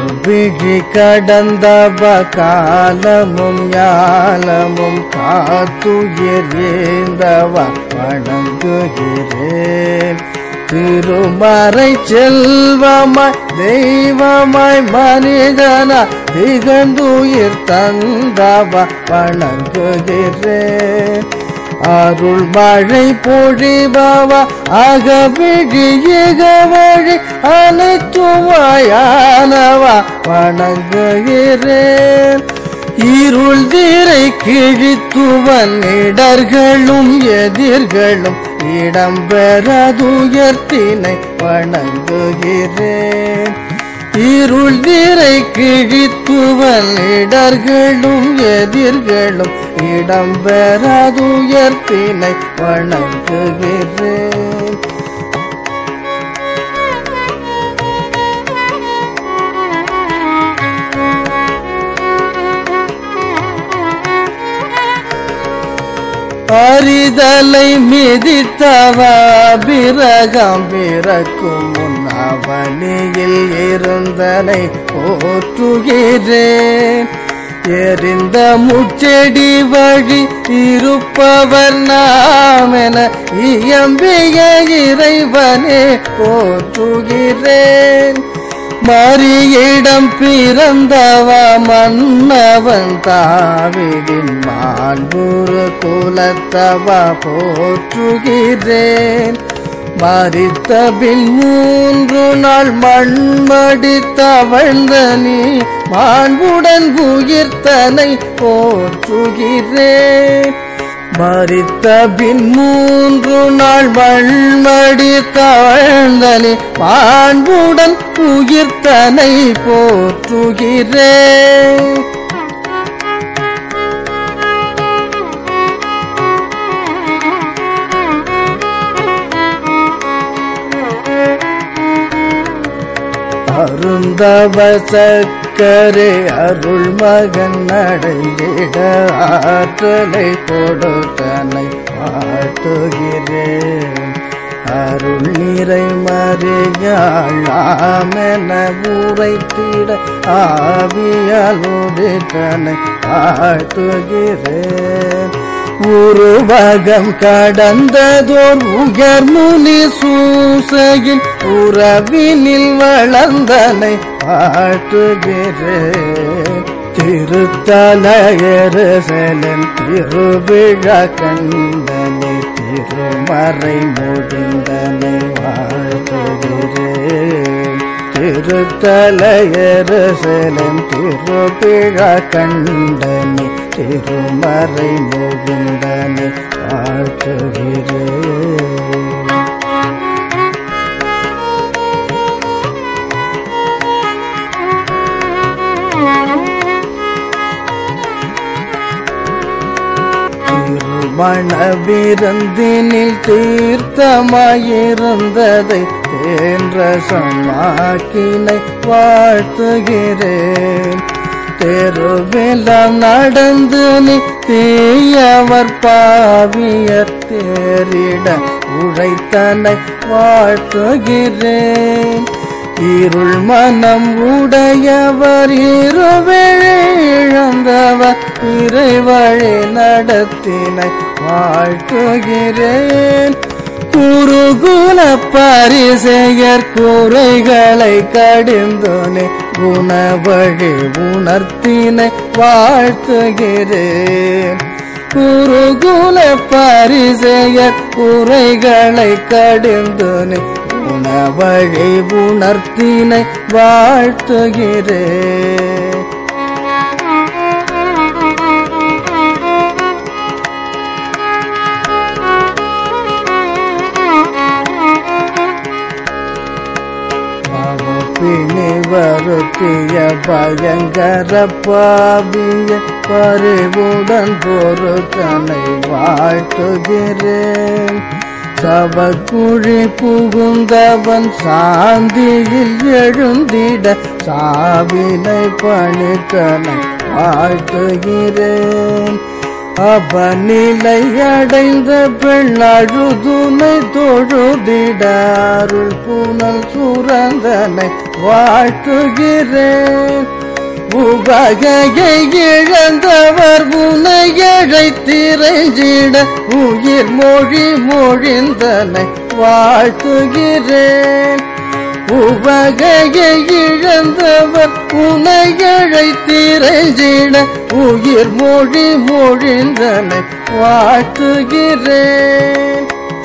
கருவிழி கடந்தவ காலமும் ஞாலமும் காத்துயிர் ஏந்தவ வணங்குகிறேன் திருமறை செல்வமாய் தெய்வமாய் மனிதனா திகழ்ந்துயிர் தந்தவ வணங்குகிறேன் அருள் மழை பொழிபவா அகவிழி இகவழி அனைத்துமாயானவா வணங்குகிறேன் இருள் திரை கிழித்துவன் இடர்களும் எதிர்களும் இடம்பெறதுயர்த்தினை வணங்குகிறேன் இருள் திரை கிழித்துவன் இடர்களும் எதிர்களும் இடம்பெறதுயர்த்தினை வணங்குகிறேன் அரிதலை மிதித்தவா பிரகம் பிறக்கும் முன் அவனியில் இருந்தனை போற்றுகிறேன் எரிந்த முச்செடி வழி இருப்பவர் நாமென இயம்பிய இறைவனே போற்றுகிறேன் மறியிடம் பிறந்தவா மன்னவன் தாவிடின் மாண்புரு குலத்தவா போற்றுகிறேன் மறித்த பின் மூன்று நாள் மண்மடி தவழ்ந்த நீ மாண்புடன் உயிர்த்தனை போற்றுகிறேன் மறித்த பின் மூன்று நாள் மண்மடி தாழ்ந்தனே மாண்புடன் உயிர்த்தனை போற்றுகிறேன் அருந்தவ சக்கரே அருள் மகன் அடைந்திட ஆற்றலை கொடுத்தனை வாழ்த்துகிறேன் அருள் நிறை மறியாளாமென உரைத்திட ஆவியால் உதித்தனை வாழ்த்துகிறேன் உருவகம் கடந்ததோர் உயர் முனி சூசையின் உறவினில் வளர்ந்தனை வாழ்த்துகிறேன் திருத்தலையரசலன் திருவிழா கண்டனை திருமறை முடிந்தனை வாழ்த்துகிறேன் திருத்தலையரசலம் திருவிழா கண்டனை திருமறை முகுந்தனை வாழ்த்துகிறேன் திருமண விருந்தினில் தீர்த்தமாயிருந்ததை தேன்ற சமாக்கினை வாழ்த்துகிறேன் தெருவெல்லாம் நடந்து நீ தீயவர் பாவியர் தேரிட உழைத்தனை வாழ்த்துகிறேன் இருள் மனம் உடையவர் இருவிழந்தவர் இறைவழி நடத்தினை வாழ்த்துகிறேன் குருகுல பரிசெயர் குறைகளை கடிந்தோனே குணவழி உணர்த்தினை வாழ்த்துகிறேன் குருகுல பரிசெயர் குறைகளை கடிந்தோனே குணவழி உணர்த்தினை வாழ்த்துகிறேன் பிணி வருத்திய பயங்கர பாவிய பறிவுடன் பொறுத்தனை வாழ்த்துகிறேன் சபக்குழி புகுந்தவன் சாந்தியில் எழுந்திட சாவினை பணித்தனை வாழ்த்துகிறேன் அபநிலை அடைந்த பெண்ணழுதுனை தொழுதிடாருள் புனல் சுரந்தனை வாழ்த்துகிறேன் உபகையை இழந்தவர் உனையழை திரைஞ்சிட உயிர் மொழி மொழிந்தனை வாழ்த்துகிறேன் உபகையை இழந்தவர் உனையழை திரைஞ்சிட உயிர் மொழி மொழிந்தனை வாழ்த்துகிறேன்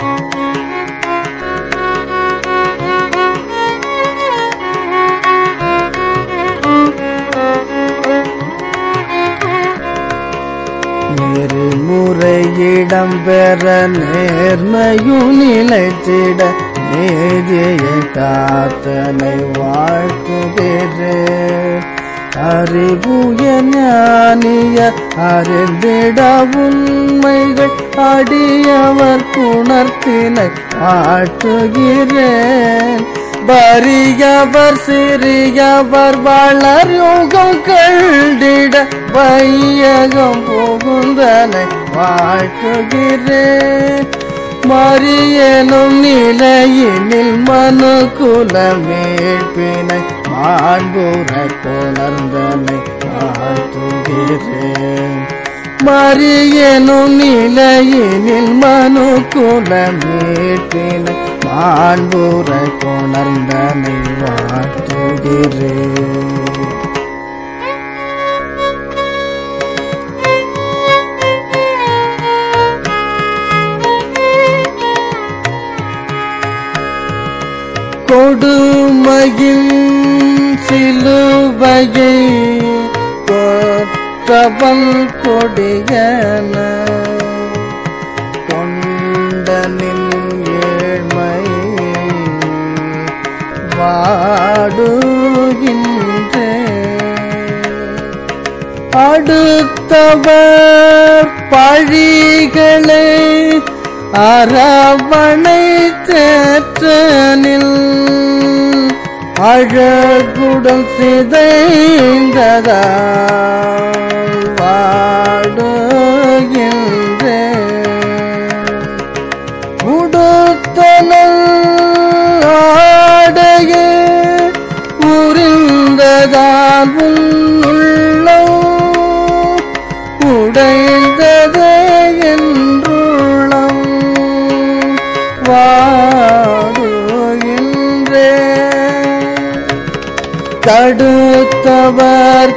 நெறிமுறையிடம் பெற நேர்மையும் நிலைத்திட நீதியை காத்தனை வாழ்த்துகிறேன் அறிவுய ஞானிய அறிந்திட உண்மைகள் அடியவர் குணர்த்தினை வாழ்த்துகிறேன் பரியவர் சிறியவர் வளர் யோகம் கண்டிட வையகம் புகுந்தனை வாழ்த்துகிறேன் மரியனும் நிலையினில் மனு குலமேற்பினை மாண்புற கொணர்ந்தனை வாழ்த்துகிறேன் மரியனும் நிலையினில் மனு குலமேற்பினை மாண்புற கொணர்ந்தனை வாழ்த்துகிறேன் கொடுமையின் சிலுவையை கொற்றவன் கொடியன கொண்டனின் ஏழ்மை வாடுகின்றேன் அடுத்தவர் பழிகளை அரவணை தேற்றனில் அழகுடன் சிதைந்ததா வாடுகின்றேன் உடுத்தனல் ஆடையே உறிந்ததால் உன்னுள்ளம் உடைந்ததே என்றுள்ளம் வாடுகின்றேன் கடுத்தவர்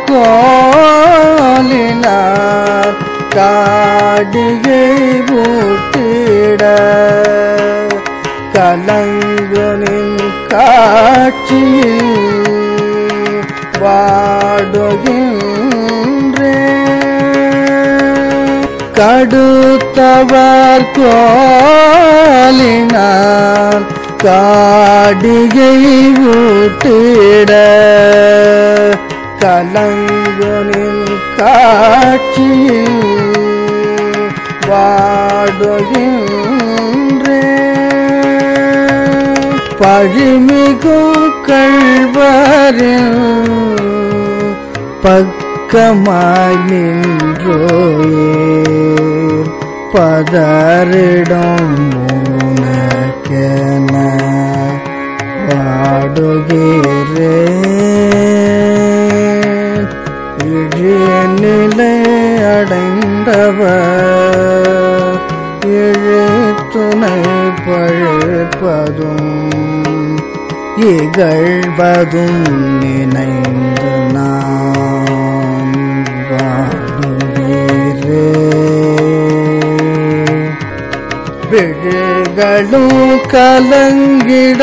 கோலினார் காடிகை ஊட்டிட கலங்குனின் காட்சியில் வாடுகின்றேன் கடுத்தவர் கோலினார் காடிகை ஊட்டிட கலங்குனின் காட்சியில் வாடுகின்றேன் பழிமிகும் கள்வரின் பக்கமாய் நின்றோயே பதறிடும் உனக்கென வாடுகிறேன் இழிநிலை அடைந்தவர் இழித்துணை பழுப்பதும் இகழ்வதும் நினைந்து நான் வாடுகிறேன் விழிகளும் கலங்கிட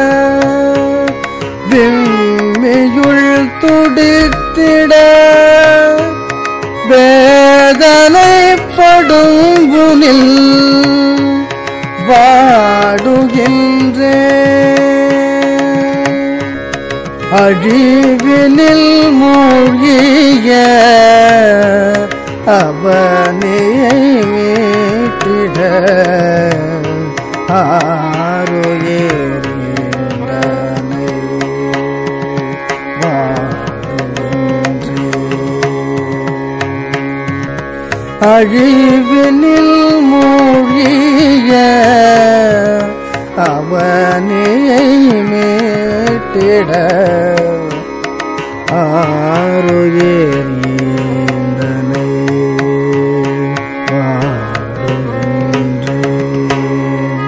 விம்மியுள் துடித்திட வேதனை படுங்குனில் வாடுகின்றேன் அழிவினில் மூழ்கிய அவனையை மீட்டிட ஆரோயேறியனை வாடுகின்றேன் அழிவினில் மூழ்கிய அவனியை மீட்டிட ஆறுயிர் ஈந்தனை வாடுகின்றேன்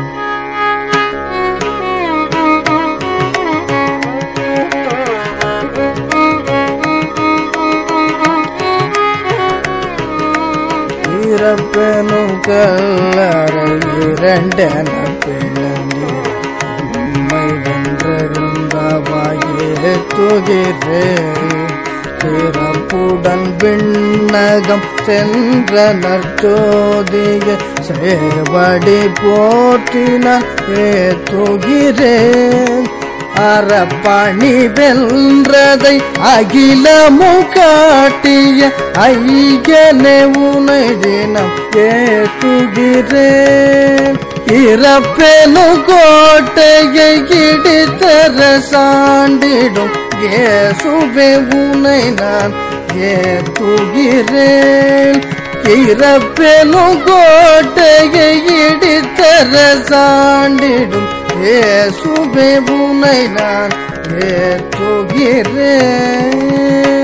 இறப்பெனும் கல்லறை இரண்டென பிளந்து உம்மை வென்றிருந்தவாயே துகிறேன் பிறப்புடன் விண்ணகம் சென்ற நற்சோதிய சேவடி போற்றினான் ஏத்துகிறேன் அறப்பணி வென்றதை அகிலமும் காட்டிய ஐயனே உனை தினம் ஏற்றுகிறேன் இறப்பெனும் கோட்டையை இடித்தர சாண்டிடும் இயேசுவே உனை நான் ஏத்துகிறேன் இறப்பெனும் கோட்டையை இடித்தர சாண்டிடும் இயேசுவே உனை நான் ஏற்றுகிறேன்